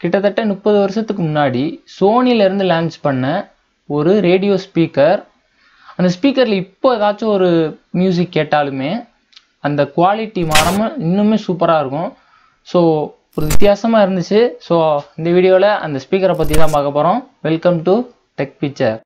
கிட்டத்தட்ட முப்பது வருஷத்துக்கு முன்னாடி சோனிலேருந்து லான்ச் பண்ண ஒரு ரேடியோ ஸ்பீக்கர் அந்த ஸ்பீக்கரில் இப்போ ஏதாச்சும் ஒரு மியூசிக் கேட்டாலுமே அந்த குவாலிட்டி மாறாமல் இன்னுமே சூப்பராக இருக்கும் ஸோ ஒரு வித்தியாசமாக இருந்துச்சு ஸோ இந்த வீடியோவில் அந்த ஸ்பீக்கரை பற்றி தான் பார்க்க போகிறோம் வெல்கம் டு டெக் பிக்சர்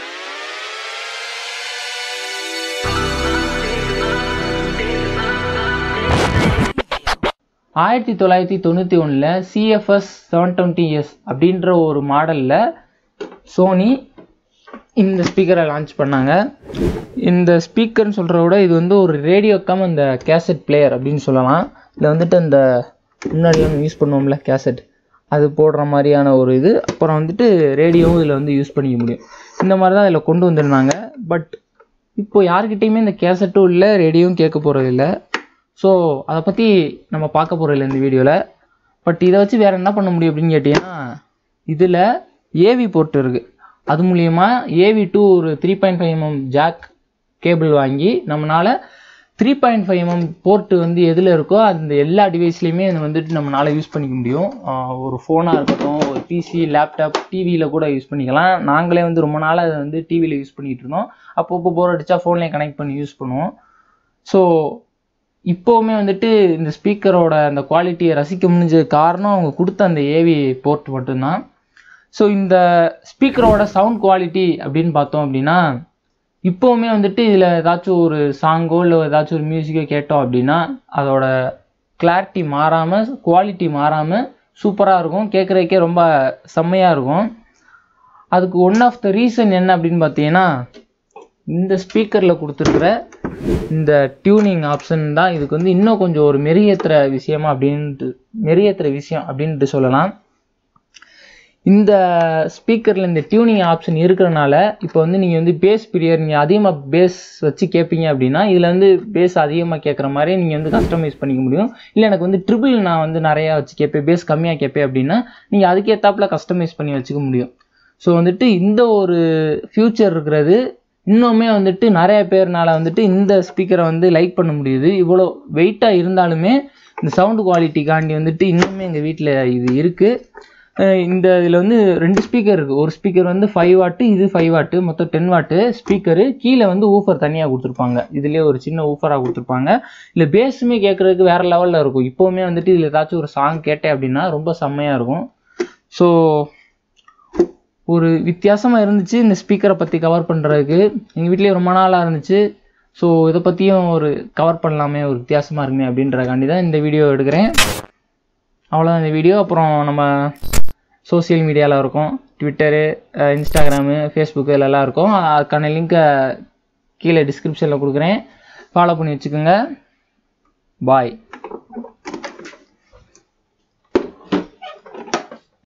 ஆயிரத்தி தொள்ளாயிரத்தி தொண்ணூற்றி ஒன்றில் சிஎஃப்எஸ் செவன் டுவெண்ட்டி எஸ் அப்படின்ற ஒரு மாடலில் சோனி இந்த ஸ்பீக்கரை லான்ச் பண்ணாங்க இந்த ஸ்பீக்கர்னு சொல்கிறத விட இது வந்து ஒரு ரேடியோக்காம இந்த கேசட் பிளேயர் அப்படின்னு சொல்லலாம் இதில் வந்துட்டு அந்த முன்னாடி வந்து யூஸ் பண்ணுவோம்ல கேசட் அது போடுற மாதிரியான ஒரு இது அப்புறம் வந்துட்டு ரேடியோவும் இதில் வந்து யூஸ் பண்ணிக்க முடியும் இந்த மாதிரி தான் இதில் கொண்டு வந்திருந்தாங்க பட் இப்போ யார்கிட்டயுமே இந்த கேசட்டும் இல்லை ரேடியோவும் கேட்க போகிறது இல்லை ஸோ அதை பற்றி நம்ம பார்க்க போகிறோம் இல்லை இந்த வீடியோவில் பட் இதை வச்சு வேறு என்ன பண்ண முடியும் அப்படின்னு கேட்டிங்கன்னா இதில் ஏவி போர்ட் இருக்குது அது மூலியமா ஏவி டூ ஒரு three point five mm jack cable வாங்கி நம்மளால் three point five mm port வந்து எதில் இருக்கோ அந்த எல்லா டிவைஸ்லையுமே அதை வந்துட்டு நம்மளால் யூஸ் பண்ணிக்க முடியும் ஆஹ் ஒரு ஃபோனாக இருக்கட்டும் ஒரு பிசி லேப்டாப் டிவியில் கூட யூஸ் பண்ணிக்கலாம் நாங்களே வந்து ரொம்ப நாளாக அதை வந்து டிவியில் யூஸ் பண்ணிகிட்டு இருந்தோம் அப்பப்போ போர் அடித்தா ஃபோன்லேயே கனெக்ட் பண்ணி யூஸ் பண்ணுவோம் ஸோ இப்போவுமே வந்துட்டு இந்த ஸ்பீக்கரோட அந்த குவாலிட்டியை ரசிக்க முடிஞ்ச காரணம் அவங்க கொடுத்த அந்த ஏவி போர்ட் மட்டும்தான் ஸோ இந்த ஸ்பீக்கரோட சவுண்ட் குவாலிட்டி அப்படின்னு பார்த்தோம் அப்படின்னா இப்போவுமே வந்துட்டு இதில் ஏதாச்சும் ஒரு சாங்கோ இல்லை ஏதாச்சும் ஒரு மியூசிக்கோ கேட்டோம் அப்படின்னா அதோட கிளாரிட்டி மாறாமல் குவாலிட்டி மாறாமல் சூப்பராக இருக்கும் கேட்குறதுக்கே ரொம்ப செம்மையாக இருக்கும் அதுக்கு ஒன் ஆஃப் த ரீசன் என்ன அப்படின்னு பார்த்தீங்கன்னா இந்த ஸ்பீக்கரில் கொடுத்துருக்குற இந்த டியூனிங் ஆப்ஷன் தான் இதுக்கு வந்து இன்னும் கொஞ்சம் ஒரு மெருகேற்றுற விஷயமா அப்படின்ட்டு மெருகேற்றுற விஷயம் அப்படின்ட்டு சொல்லலாம் இந்த ஸ்பீக்கரில் இந்த டியூனிங் ஆப்ஷன் இருக்கிறனால இப்போ வந்து நீங்கள் வந்து பேஸ் பீரியட் நீங்கள் அதிகமாக பேஸ் வச்சு கேட்பீங்க அப்படின்னா இதில் வந்து பேஸ் அதிகமாக கேட்குற மாதிரி நீங்கள் வந்து கஸ்டமைஸ் பண்ணிக்க முடியும் இல்லை எனக்கு வந்து ட்ரிபிள் நான் வந்து நிறையா வச்சு கேட்பேன் பேஸ் கம்மியாக கேட்பேன் அப்படின்னா நீங்கள் அதுக்கேற்றாப்புல கஸ்டமைஸ் பண்ணி வச்சுக்க முடியும் ஸோ வந்துட்டு இந்த ஒரு ஃப்யூச்சர் இருக்கிறது இன்னுமே வந்துட்டு நிறைய பேர்னால வந்துட்டு இந்த ஸ்பீக்கரை வந்து லைக் பண்ண முடியுது இவ்வளோ வெயிட்டாக இருந்தாலுமே இந்த சவுண்டு குவாலிட்டிக்காண்டி வந்துட்டு இன்னுமே எங்கள் வீட்டில் இது இருக்குது இந்த இதில் வந்து ரெண்டு ஸ்பீக்கர் இருக்குது ஒரு ஸ்பீக்கர் வந்து ஃபைவ் வாட்டு இது ஃபைவ் வாட்டு மொத்தம் டென் வாட்டு ஸ்பீக்கரு கீழே வந்து ஊஃபர் தனியாக கொடுத்துருப்பாங்க இதுலேயே ஒரு சின்ன ஊஃபராக கொடுத்துருப்பாங்க இல்லை பேஸுமே கேட்குறதுக்கு வேறு லெவலில் இருக்கும் இப்போவுமே வந்துட்டு இதில் ஏதாச்சும் ஒரு சாங் கேட்டேன் அப்படின்னா ரொம்ப செம்மையாக இருக்கும் ஸோ ஒரு வித்தியாசமாக இருந்துச்சு இந்த ஸ்பீக்கரை பற்றி கவர் பண்ணுறதுக்கு எங்கள் வீட்லேயே ரொம்ப நாளாக இருந்துச்சு ஸோ இதை பற்றியும் ஒரு கவர் பண்ணலாமே ஒரு வித்தியாசமாக இருக்குமே அப்படின்றக்காண்டி தான் இந்த வீடியோ எடுக்கிறேன் அவ்வளோதான் இந்த வீடியோ அப்புறம் நம்ம சோசியல் மீடியாவில் இருக்கும் ட்விட்டரு இன்ஸ்டாகிராமு ஃபேஸ்புக்கு இதெல்லாம் இருக்கும் அதுக்கான லிங்க்கை கீழே டிஸ்கிரிப்ஷனில் கொடுக்குறேன் ஃபாலோ பண்ணி வச்சுக்கோங்க பாய்